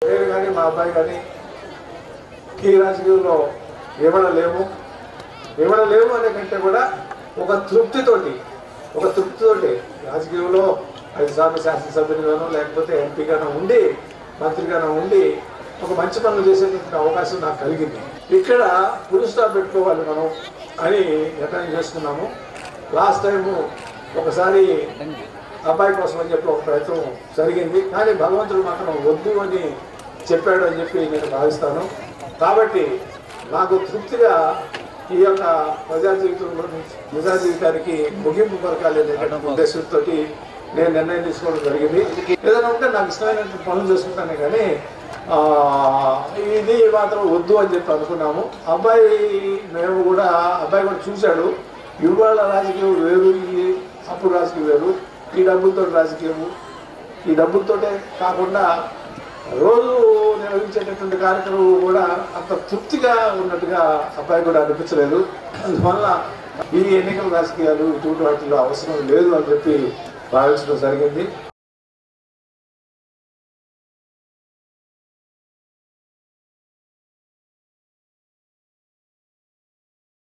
నేను కానీ మా అబ్బాయి కానీ ఈ రాజకీయంలో ఇవ్వడలేము ఇవ్వడలేము అనే కంటే కూడా ఒక తృప్తితోటి ఒక తృప్తితోటి రాజకీయంలో ఐదు సార్లు శాసనసభ్యునిగానో లేకపోతే ఎంపీగానో ఉండి మంత్రిగానో ఉండి ఒక మంచి పనులు చేసేటువంటి అవకాశం నాకు కలిగింది ఇక్కడ పులి స్టాప్ పెట్టుకోవాలి మనం అని నిర్ణయం చేసుకున్నాము లాస్ట్ టైము ఒకసారి అబ్బాయి కోసం అని చెప్పి ఒక ప్రయత్నం జరిగింది కానీ భగవంతుడు మాత్రం వద్దు అని చెప్పాడు అని చెప్పి నేను భావిస్తాను కాబట్టి నాకు తృప్తిగా ఈ యొక్క ప్రజా జీవితంలో ప్రజా జీవితానికి ముగింపు పలకాలి అనేటువంటి ఉద్దేశంతో నేను నిర్ణయం తీసుకోవడం జరిగింది ఏదైనా ఉంటే నాకు ఇష్టమైనటువంటి పనులు చేసుకుంటానే కానీ ఆ, ఇది మాత్రం వద్దు అని చెప్పి అనుకున్నాము అబ్బాయి మేము కూడా అబ్బాయి కూడా చూశాడు ఇవాళ రాజకీయం వేరు ఈ అప్పుడు రాజకీయం వేరు ఈ డబ్బులతో రాజకీయము ఈ డబ్బులతోటే కాకుండా రోజు నిర్వహించేటటువంటి కార్యక్రమం కూడా అంత తృప్తిగా ఉన్నట్టుగా అబ్బాయి కూడా అనిపించలేదు అందువల్ల ఈ ఎన్నికల రాజకీయాలు ఇటువంటి వాటిలో అవసరం లేదు అని చెప్పి భావించడం జరిగింది